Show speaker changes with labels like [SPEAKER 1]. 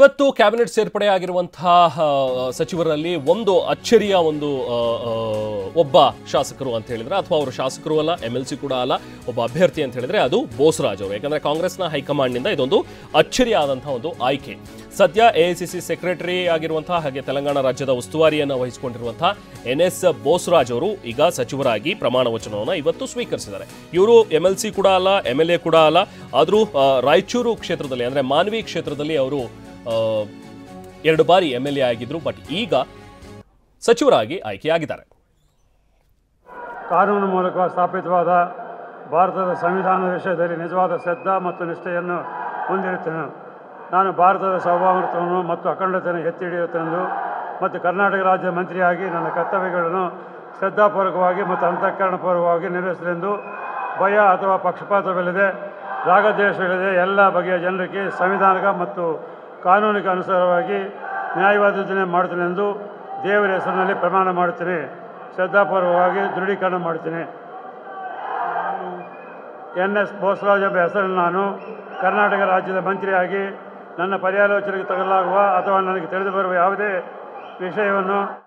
[SPEAKER 1] ಇವತ್ತು ಕ್ಯಾಬಿನೆಟ್ ಸೇರ್ಪಡೆ ಆಗಿರುವಂತಹ ಆ, ಸಚಿವರಲ್ಲಿ ಒಂದು ಅಚ್ಚರಿಯ ಒಂದು ಆ, ಆ, ಒಬ್ಬ ಶಾಸಕರು ಅಂತ ಹೇಳಿದ್ರೆ ಅಥವಾ ಅವರು ಶಾಸಕರು ಅಲ್ಲ ಎಂ ಎಲ್ ಸಿ ಕೂಡ ಅಲ್ಲ ಒಬ್ಬ ಅಭ್ಯರ್ಥಿ ಅಂತ ಹೇಳಿದ್ರೆ ಅದು ಬೋಸರಾಜ್ ಅವರು ಯಾಕಂದ್ರೆ ಕಾಂಗ್ರೆಸ್ನ ಹೈಕಮಾಂಡ್ನಿಂದ ಇದೊಂದು ಅಚ್ಚರಿ ಆದಂತಹ ಒಂದು ಆಯ್ಕೆ ಸದ್ಯ ಎಐಸಿಸಿ ಸೆಕ್ರೆಟರಿ ಆಗಿರುವಂತಹ ಹಾಗೆ ತೆಲಂಗಾಣ ರಾಜ್ಯದ ಉಸ್ತುವಾರಿಯನ್ನು ವಹಿಸಿಕೊಂಡಿರುವಂತಹ ಎನ್ ಎಸ್ ಬೋಸರಾಜ್ ಅವರು ಈಗ ಸಚಿವರಾಗಿ ಪ್ರಮಾಣ ವಚನವನ್ನು ಇವತ್ತು ಸ್ವೀಕರಿಸಿದ್ದಾರೆ ಇವರು ಎಂ ಎಲ್ ಸಿ ಕೂಡ ಅಲ್ಲ ಎಂ ಎಲ್ ಎ ಕೂಡ ಅಲ್ಲ ಆದರೂ ಆ, ರಾಯಚೂರು ಕ್ಷೇತ್ರದಲ್ಲಿ ಅಂದರೆ ಮಾನ್ವಿ ಕ್ಷೇತ್ರದಲ್ಲಿ ಅವರು ಆ, ಎರಡು ಬಾರಿ ಎಂ ಎಲ್ ಎ ಆಗಿದ್ರು ಬಟ್ ಈಗ ಸಚಿವರಾಗಿ ಆಯ್ಕೆಯಾಗಿದ್ದಾರೆ
[SPEAKER 2] ಕಾನೂನು ಮೂಲಕ ಸ್ಥಾಪಿತವಾದ ಭಾರತದ ಸಂವಿಧಾನದ ವಿಷಯದಲ್ಲಿ ನಿಜವಾದ ಶ್ರದ್ಧಾ ಮತ್ತು ನಿಷ್ಠೆಯನ್ನು ಹೊಂದಿರುತ್ತೇನೆ ನಾನು ಭಾರತದ ಸಾರ್ವಭೌಮತ್ವವನ್ನು ಮತ್ತು ಅಖಂಡತೆಯನ್ನು ಎತ್ತಿ ಹಿಡಿಯುತ್ತೇನೆಂದು ಮತ್ತು ಕರ್ನಾಟಕ ರಾಜ್ಯದ ಮಂತ್ರಿಯಾಗಿ ನನ್ನ ಕರ್ತವ್ಯಗಳನ್ನು ಶ್ರದ್ಧಾಪೂರ್ವಕವಾಗಿ ಮತ್ತು ಅಂತಃಕರಣಪೂರ್ವಕವಾಗಿ ನಿರ್ವಹಿಸಲೆಂದು ಭಯ ಅಥವಾ ಪಕ್ಷಪಾತವಿಲ್ಲದೆ ರಾಗದ್ವೇಷವಿಲ್ಲದೆ ಎಲ್ಲ ಬಗೆಯ ಜನರಿಗೆ ಸಂವಿಧಾನಿಕ ಮತ್ತು ಕಾನೂನಿಗೆ ಅನುಸಾರವಾಗಿ ನ್ಯಾಯವಾದ ಮಾಡುತ್ತೇನೆಂದು ದೇವರ ಹೆಸರಿನಲ್ಲಿ ಪ್ರಮಾಣ ಮಾಡುತ್ತೇನೆ ಶ್ರದ್ಧಾಪೂರ್ವಕವಾಗಿ ದೃಢೀಕರಣ ಮಾಡುತ್ತೇನೆ ಎನ್ ಎಸ್ ಬೋಸರಾಜ್ ಎಂಬ ಹೆಸರನ್ನು ನಾನು ಕರ್ನಾಟಕ ರಾಜ್ಯದ ಮಂತ್ರಿಯಾಗಿ ನನ್ನ ಪರ್ಯಾಲೋಚನೆಗೆ ತಗಲಾಗುವ ಅಥವಾ ನನಗೆ ತಿಳಿದು ಬರುವ ಯಾವುದೇ ವಿಷಯವನ್ನು